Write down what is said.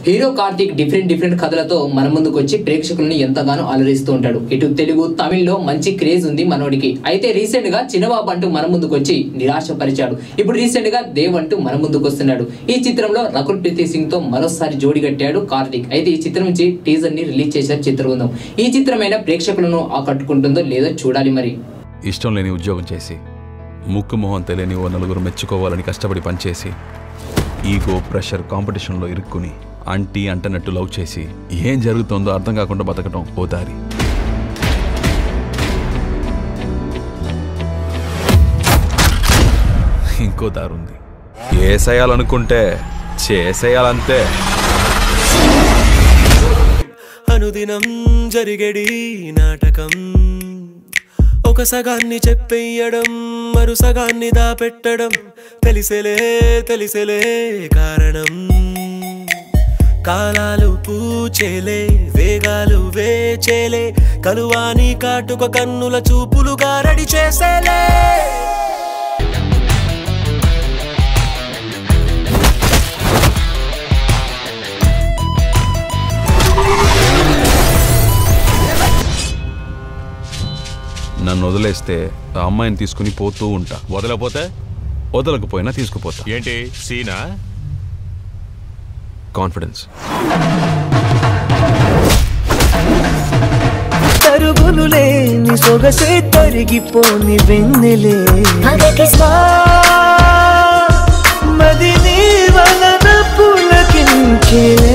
hero Karthik different different కథలతో మన ముందుకు వచ్చి ప్రేక్షకులను ఎంతగానో అలరిస్తూ ఉంటాడు ఇటు తెలుగు తమిళ్లో మంచి క్రేజ్ ఉంది మనోడికి అయితే రీసెంట్ గా చిన్నబాబు అంటూ మన ముందుకు వచ్చి నిరాశపరిచాడు ఇప్పుడు రీసెంట్ గా దేవ్ అంటూ మన ముందుకు వస్తున్నాడు ఈ చిత్రంలో రకుల్ ప్రీతి సింగ్ తో మరోసారి జోడి కట్టాడు కార్తీక్ అయితే ఈ చిత్రం నుంచి టీజర్ ని రిలీజ్ చేశారు చిత్రబృందం ఈ చిత్రమైన ప్రేక్షకులను ఆకట్టుకుంటుందో లేదో చూడాలి మరి ఇష్టం లేని ఉద్యోగం చేసి ముక్కు మొహం తెలియని ఓ నలుగురు మెచ్చుకోవాలని కష్టపడి పనిచేసి ఈగో ప్రెషర్ కాంపిటీషన్లో ఇరుక్కుని అంటీ అంటనట్టు లవ్ చేసి ఏం జరుగుతుందో అర్థం కాకుండా బతకటం ఓ దారి ఇంకో దారి ఉంది ఏసేయాలనుకుంటే చేసేయాలంతే అనుదినం జరిగేడి నాటకం ఒక సగాన్ని చెప్పేయడం మరు సగాన్ని దాపెట్టడం తెలిసేలే తెలిసేలే కారణం కాలాలు పూచేలే వేగాలు వేచేలే కలువాని కాటుక కన్నుల చూపులు గారడి చేసేలే నన్ను వదిలేస్తే ఆ అమ్మాయిని తీసుకుని పోతూ ఉంటా వదలపోతే వదలకపోయినా తీసుకుపోతా ఏంటి సీనా కాన్ఫిడెన్స్ తరుగులు లేని సొగసే తరిగిపోని వెన్నెలే పగటి మది నీ వలన పులకించేలే